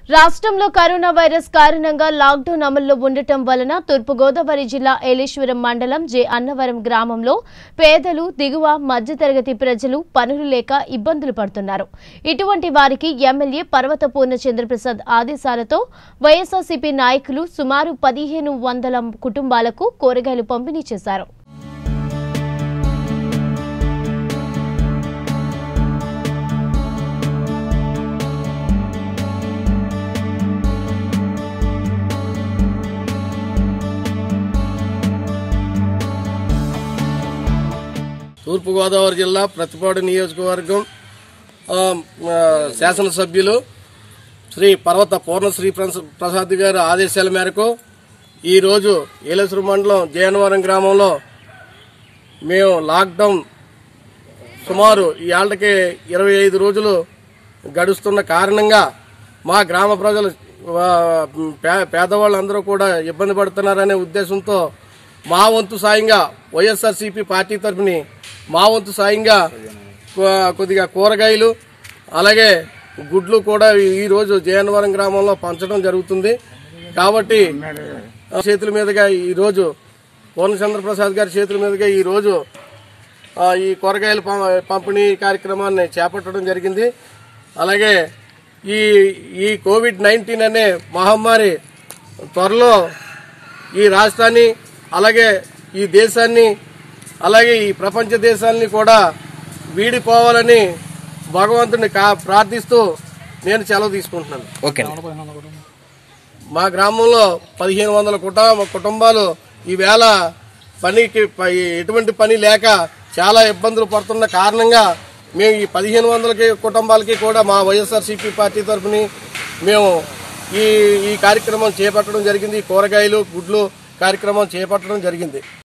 రాష్ట్రంలో corona virus కారణంగా lockdown అమల్లో ఉండటం వలన తూర్పుగోదావరి జిల్లా ఏలేశ్వరం మండలం జె అన్నవరం గ్రామంలో పేదలు దిగువ మధ్యతరగతి ప్రజలు పనులు లేక ఇబ్బందులు పడుతున్నారు ఇటువంటి వారికి ఎమ్మెల్యే పర్వత పూర్ణ చంద్రప్రసాద్ ఆదేశాలతో వైఎస్ఆర్సీపీ నాయకులు సుమారు పదిహేను వందల కుటుంబాలకు కూరగాయలు పంపిణీ చేశారు తూర్పుగోదావరి జిల్లా ప్రతిపాడు నియోజకవర్గం ఆ, ఆ, శాసనసభ్యులు శ్రీ పర్వత పూర్ణశ్రీ ప్రస- ప్రసాద్ గారి ఆదేశాల మేరకు ఈరోజు ఏలేశ్వరం మండలం జయనవరం గ్రామంలో మేము లాక్డౌన్ సుమారు ఈ ఏళ్ళకి ఇరవై ఐదు రోజులు గడుస్తున్న కారణంగా మా గ్రామ ప్రజలు ఆ, పే- పేదవాళ్ళందరూ కూడా ఇబ్బంది పడుతున్నారనే ఉద్దేశంతో మా వంతు సాయంగా వైఎస్ఆర్సీపీ పార్టీ తరఫుని మా వంతు సాయంగా కొ- కొద్దిగా కూరగాయలు అలాగే గుడ్లు కూడా ఈ రోజు జయనవరం గ్రామంలో పంచడం జరుగుతుంది కాబట్టి ఆ చేతుల మీదుగా ఈ రోజు పూర్ణచంద్ర ప్రసాద్ గారి చేతుల మీదుగా ఈ రోజు ఆ, ఈ కూరగాయల పం- పంపిణీ కార్యక్రమాన్ని చేపట్టడం జరిగింది అలాగే ఈ ఈ కోవిడ్ నైన్టీన్ అనే మహమ్మారి త్వరలో ఈ రాష్ట్రాన్ని అలాగే ఈ దేశాన్ని అలాగే ఈ ప్రపంచ దేశాలని కూడా వీడిపోవాలని భగవంతుని కా ప్రార్థిస్తూ నేను సెలవు తీసుకుంటున్నాను ఓకే మా గ్రామంలో పదిహేను వందల కుటుంబ కుటుంబాలు ఈవేళ పనికి ప- ఎటువంటి పని లేక చాలా ఇబ్బందులు పడుతున్న కారణంగా మేము ఈ పదిహేను వందలకి కుటుంబాలకి కూడా మా వైఎస్ఆర్సీపీ పార్టీ తరఫుని మేము ఈ ఈ కార్యక్రమం చేపట్టడం జరిగింది ఈ కూరగాయలు గుడ్లు కార్యక్రమం చేపట్టడం జరిగింది